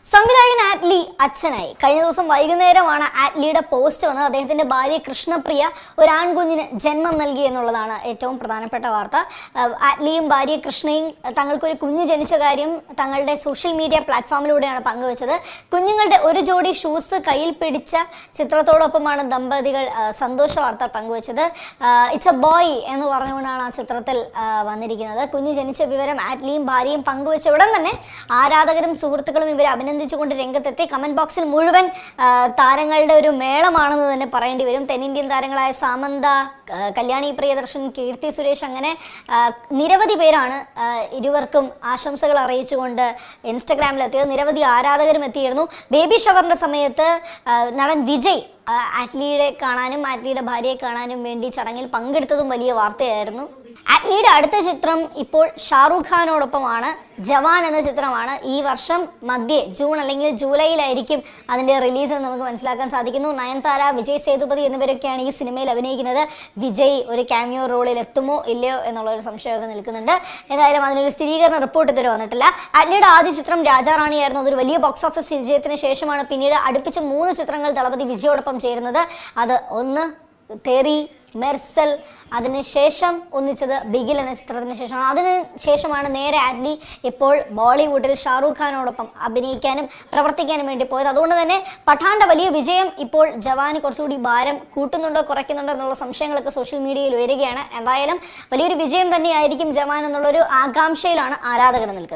സംവിധായകൻ ആറ്റ്ലി അച്ഛനായി കഴിഞ്ഞ ദിവസം വൈകുന്നേരമാണ് ആറ്റ്ലിയുടെ പോസ്റ്റ് വന്നത് അദ്ദേഹത്തിന്റെ ഭാര്യ കൃഷ്ണപ്രിയ ഒരു ആൺകുഞ്ഞിന് ജന്മം നൽകി എന്നുള്ളതാണ് ഏറ്റവും പ്രധാനപ്പെട്ട വാർത്ത ആഹ് ആറ്റ്ലിയും ഭാര്യ കൃഷ്ണയും തങ്ങൾക്കൊരു കുഞ്ഞ് ജനിച്ച കാര്യം തങ്ങളുടെ സോഷ്യൽ മീഡിയ പ്ലാറ്റ്ഫോമിലൂടെയാണ് പങ്കുവച്ചത് കുഞ്ഞുങ്ങളുടെ ഒരു ജോഡി ഷൂസ് കയ്യിൽ പിടിച്ച ചിത്രത്തോടൊപ്പമാണ് ദമ്പതികൾ ആഹ് സന്തോഷ വാർത്ത പങ്കുവച്ചത് ഇറ്റ്സ് എ ബോയ് എന്ന് പറഞ്ഞുകൊണ്ടാണ് ആ ചിത്രത്തിൽ ആഹ് വന്നിരിക്കുന്നത് കുഞ്ഞ് ജനിച്ച വിവരം ആറ്റ്ലിയും ഭാര്യയും പങ്കുവച്ച ഉടൻ തന്നെ ആരാധകരും സുഹൃത്തുക്കളും ഇവരെ അഭിനന്ദിച്ചുകൊണ്ട് രംഗത്തെത്തി കമന്റ് ബോക്സിൽ മുഴുവൻ ആ, താരങ്ങളുടെ ഒരു മേളമാണെന്ന് തന്നെ പറയേണ്ടി വരും തെന്നിന്ത്യൻ താരങ്ങളായ സാമന്ത ആ, കല്യാണി പ്രിയദർശൻ കീർത്തി സുരേഷ് അങ്ങനെ ആ, നിരവധി പേരാണ് ആ, ഇരുവർക്കും ആശംസകൾ അറിയിച്ചുകൊണ്ട് ഇൻസ്റ്റഗ്രാമിൽ എത്തിയത് നിരവധി ആരാധകരും എത്തിയിരുന്നു ബേബി ഷവറിന്റെ സമയത്ത് ആ, നടൻ വിജയ് ആ, ആറ്റ്ലിയുടെ കാണാനും ആറ്റ്ലിയുടെ ഭാര്യയെ കാണാനും വേണ്ടി ചടങ്ങിൽ പങ്കെടുത്തതും വലിയ വാർത്തയായിരുന്നു ആറ്റ്ലിയുടെ അടുത്ത ചിത്രം ഇപ്പോൾ ഷാറൂഖ് ഖാനോടൊപ്പമാണ് ജവാൻ എന്ന ചിത്രമാണ് ഈ വർഷം മധ്യേ ജൂൺ അല്ലെങ്കിൽ ജൂലൈയിലായിരിക്കും അതിൻ്റെ റിലീസ് എന്ന് നമുക്ക് മനസ്സിലാക്കാൻ സാധിക്കുന്നു നയൻതാര വിജയ് സേതുപതി എന്നിവരൊക്കെയാണ് ഈ സിനിമയിൽ അഭിനയിക്കുന്നത് വിജയ് ഒരു ക്യാമിയോ റോളിൽ എത്തുമോ ഇല്ലയോ എന്നുള്ള ഒരു സംശയമൊക്കെ നിൽക്കുന്നുണ്ട് എന്തായാലും അതിനൊരു സ്ഥിരീകരണ റിപ്പോർട്ട് ഇതുവരെ വന്നിട്ടില്ല ആറ്റ്ലിയുടെ ആദ്യ ചിത്രം രാജാറാണിയായിരുന്നു അതൊരു വലിയ ബോക്സ് ഓഫീസ് വിജയത്തിന് ശേഷമാണ് പിന്നീട് അടുപ്പിച്ച് മൂന്ന് ചിത്രങ്ങൾ ദളപതി വിജയോടൊപ്പം ചേരുന്നത് അത് ഒന്ന് തെറി മെർസൽ അതിനുശേഷം ഒന്നിച്ചത് ബിഗിൽ എന്ന ചിത്രത്തിന് ശേഷമാണ് അതിന് ശേഷമാണ് നേരെ ആറ്റ്ലി ഇപ്പോൾ ബോളിവുഡിൽ ഷാറൂഖ് ഖാനോടൊപ്പം അഭിനയിക്കാനും പ്രവർത്തിക്കാനും വേണ്ടി പോയത് അതുകൊണ്ട് തന്നെ പഠാന്റെ വലിയ വിജയം ഇപ്പോൾ ജവാന് കുറച്ചുകൂടി ഭാരം കൂട്ടുന്നുണ്ടോ കുറയ്ക്കുന്നുണ്ടോ എന്നുള്ള സംശയങ്ങളൊക്കെ സോഷ്യൽ മീഡിയയിൽ ഉയരുകയാണ് എന്തായാലും വലിയൊരു വിജയം തന്നെയായിരിക്കും ജവാൻ എന്നുള്ളൊരു ആകാംക്ഷയിലാണ് ആരാധകർ നിൽക്കുന്നത്